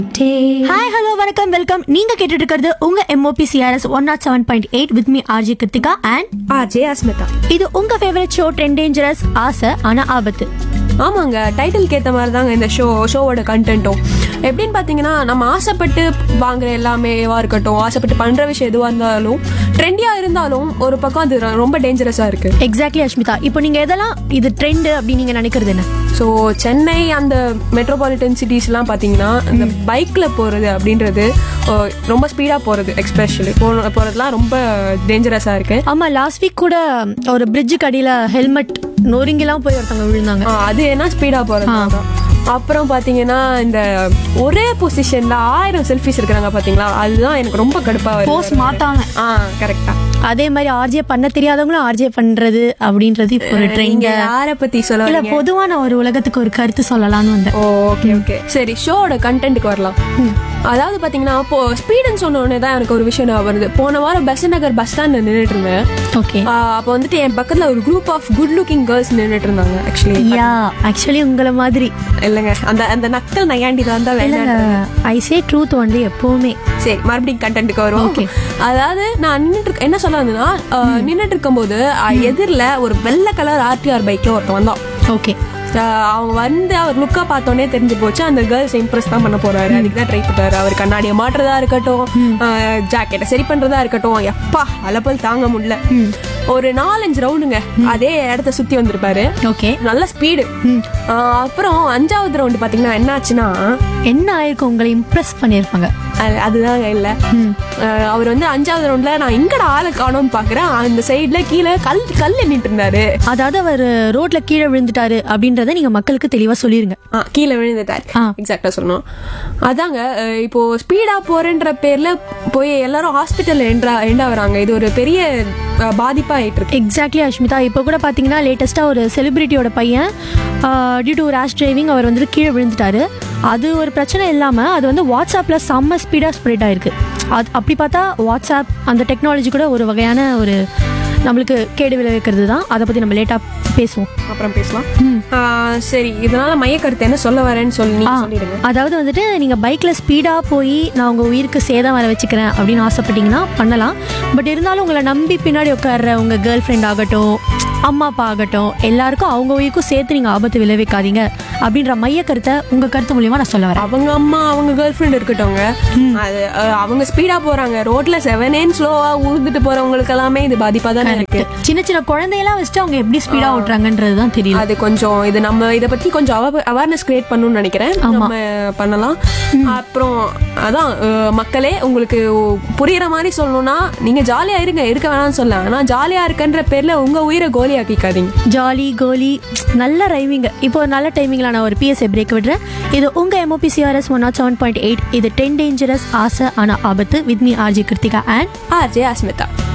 Hi hello வணக்கம் welcome நீங்க கேட்டுட்டு இருக்கிறது உங்க MOP CRS one nought seven point eight with me RJ Kiruthika and RJ Asmitha இது உங்க ஃபேவரட் ஷோ டென் டேஞ்சரஸ் ஆசை ஆனா ஆபத்து ஆமாங்க டைட்டிலுக்கு ஏற்ற மாதிரி தாங்க இந்த ஷோ ஷோவோட கண்டென்ட்டும் எப்படின்னு பார்த்தீங்கன்னா நம்ம ஆசைப்பட்டு வாங்குற எல்லாமேவா இருக்கட்டும் ஆசைப்பட்டு பண்ணுற விஷயம் எதுவாக இருந்தாலும் ட்ரெண்டியாக இருந்தாலும் ஒரு பக்கம் அது ரொ- ரொம்ப டேஞ்சரஸாக இருக்குது எக்ஸாக்ட்லி அஷ்மிதா இப்போ நீங்க எதெல்லாம் இது ட்ரெண்ட் அப்படின்னு நீங்க நினைக்கிறது என்ன ஸோ சென்னை அந்த மெட்ரோபாலிட்டன் சிட்டிஸ்லாம் பார்த்தீங்கன்னா இந்த பைக்கில் போகிறது அப்படின்றது ஓ, ரொம்ப ஸ்பீடாக போகிறது எக்ஸ்பெஷலி போ போகிறதுலாம் ரொம்ப டேஞ்சரஸாக இருக்குது ஆமா லாஸ்ட் வீக் கூட ஒரு பிரிட்ஜுக்கு அடியில ஹெல்மெட் நொறுங்கிலாம் போய் ஒருத்தவங்க விழுந்தாங்க அது என்ன ஸ்பீடாக போகிறது அப்புறம் பார்த்தீங்கன்னா இந்த ஒரே பொசிஷனில் ஆயிரம் செல்ஃபிஸ் இருக்கிறாங்க பார்த்தீங்களா அதுதான் எனக்கு ரொம்ப கடுப்பாக வருது போஸ் மாத்தாம ஆ கரெக்டா அதே மாதிரி ஆர்ஜே பண்ண தெரியாதவங்களும் ஆர்ஜே பண்றது அப்படின்றது இப்போ ஒரு ட்ரெண்ட் நீங்க யாரை பத்தி சொல்ல இல்ல வரீங்க பொதுவான ஒரு உலகத்துக்கு ஒரு கருத்து சொல்லலாம்னு வந்தேன் ஓகே ஓகே சரி ஷோவோட கண்டென்ட்டுக்கு வரலாம் அதாவது பாத்தீங்கன்னா இப்போ ஸ்பீடுன்னு சொன்ன உடனே தான் எனக்கு ஒரு விஷயம் ஞாபகம் வருது போன வாரம் பஸ் நகர் பஸ் ஸ்டாண்ட்ல நின்றுட்டு இருந்தேன் ஓகே ஆஹ் அப்போ வந்துட்டு என் பக்கத்துல ஒரு group of good looking girls நின்றுட்டு இருந்தாங்க ஆக்சுவலி யா ஆக்சுவலி உங்களை மாதிரி இல்லைங்க அந்த அந்த நக்கல் நையாண்டி தான் தான் வேண்டாம் ஐ சே ட்ரூத் ஒன்லி எப்பவுமே சரி மறுபடியும் கண்டென்ட்டுக்கு வருவோம் Okay. அதாவது நான் நின்னுட்டு இருக்க- என்ன சொல்ல வந்தேன்னா ஆஹ் நின்னுட்டு இருக்கும்போது ஆஹ் எதிரில் ஒரு வெள்ளை கலர் ஆர்டிஆர் பைக்ல ஒருத்தன் வந்தான் ஓகே ஆஹ் அவங்க வந்து அவர் லுக்கா பார்த்தோன்னே தெரிஞ்சு போச்சு அந்த கேர்ள்ஸ் இம்ப்ரெஸ் தான் பண்ண போறாரு அதுக்கு தான் ட்ரை பண்றாரு அவர் கண்ணாடியை மாட்டுறதா இருக்கட்டும் ஜாக்கெட்டை சரி பண்றதா இருக்கட்டும் எப்பா அலப்பல் தாங்க முடியல ஒரு நாலஞ்சு ரவுண்டுங்க அதே இடத்த சுத்தி வந்திருப்பாரு ஓகே நல்ல ஸ்பீடு அப்புறம் அஞ்சாவது ரவுண்டு பாத்தீங்கன்னா என்ன ஆச்சுன்னா என்ன ஆயிருக்கும் உங்களை இம்ப்ரெஸ் பண்ணியிருப்பாங்க அது- அதுதான் இல்ல ஆஹ் அவர் வந்து அஞ்சாவது ரவுண்ட்ல நான் எங்கடா ஆளை காணோம்னு பாக்குறேன் அந்த சைடுல கீழே கல் கல் எண்ணிட்டு இருந்தாரு அதாவது அவர் ரோட்ல கீழே விழுந்துட்டாரு அப்படின்றத நீங்க மக்களுக்கு தெளிவா சொல்லிருங்க ஆ, கீழே விழுந்துட்டார் ஆ. எக்ஸாக்டா சொல்லணும் அதாங்க அஹ், இப்போ ஸ்பீடா போறேன்ற பேர்ல போய் எல்லாரும் ஹாஸ்பிட்டல் எண்டா எண்டா வராங்க இது ஒரு பெரிய அஹ், பாதிப்பா ஆயிட்டு இருக்கு எக்ஸாக்ட்லி அஷ்மிதா இப்போ கூட பார்த்தீங்கன்னா லேட்டஸ்ட்டாக ஒரு செலிபிரிட்டியோட பையன் டியூ டு ரேஷ் டிரைவிங் அவர் வந்துட்டு கீழே விழுந்துட்டாரு அது ஒரு பிரச்சனை இல்லாமல் அது வந்து வாட்ஸ்அப்பில் செம்ம ஸ்பீடாக ஸ்ப்ரெட் ஆயிருக்கு அது அப்படி பார்த்தா வாட்ஸ்அப் அந்த டெக்னாலஜி கூட ஒரு வகையான ஒரு நம்மளுக்கு கேடு விளைவிக்கிறது தான் அதை பற்றி நம்ம லேட்டாக பேசுவோம் அப்புறம் பேசலாம் ஆ, சரி இதனால மைய கருத்து என்ன சொல்ல வரேன்னு சொல்லி நீங்க ஆ, சொல்லிடுங்க அதாவது வந்துட்டு நீங்கள் பைக்கில் ஸ்பீடாக போய் நான் உங்கள் உயிருக்கு சேதம் வர வச்சுக்கிறேன் அப்படின்னு ஆசைப்பட்டீங்கன்னா பண்ணலாம் பட் இருந்தாலும் உங்களை நம்பி பின்னாடி உட்கார்ற உங்கள் கேர்ள் ஃப்ரெண்ட் ஆகட்டும் அம்மா அப்பா ஆகட்டும் எல்லாருக்கும் அவங்க உயிருக்கும் சேர்த்து நீங்கள் ஆபத்து விளைவிக்காதீங்க அப்படின்ற மைய கருத்தை உங்கள் கருத்து மூலியமா நான் சொல்ல வரேன் அவங்க அம்மா அவங்க கேர்ள் ஃப்ரெண்ட் இருக்கட்டவங்க அது அஹ், அவங்க ஸ்பீடா போறாங்க ரோட்ல செவனேன்னு ஸ்லோவா ஊர்ந்துட்டு போறவங்களுக்கு எல்லாமே இது பாதிப்பா தானே இருக்கு சின்ன சின்ன குழந்தையெல்லாம் வச்சுட்டு அவங்க எப்படி ஸ்பீடாக ஓட்டுறாங்கன்றது தான் தெரியல அது கொஞ்சம் இது நம்ம இத பத்தி கொஞ்சம் அவேர்னஸ் கிரியேட் பண்ணணும்னு நினைக்கிறேன் நம்ம பண்ணலாம் அப்புறம் அதான் அஹ், மக்களே உங்களுக்கு புரியுற மாதிரி சொல்லணும்னா நீங்க ஜாலியா இருங்க இருக்க வேணாம்னு சொல்லலாம் ஆனா ஜாலியா இருக்கன்ற பேர்ல உங்க உயிரை கோலி ஆக்கிக்காதீங்க ஜாலி கோலி நல்ல ரைமிங் இப்போ ஒரு நல்ல டைமிங்கில் நான் ஒரு பிஎஸ்ஏ பிரேக் விடுறேன் இது உங்கள் MOP CRS one nought seven point eight இது டென் டேஞ்சரஸ் ஆசை ஆனா ஆபத்து with me RJ Kiruthika and RJ Asmita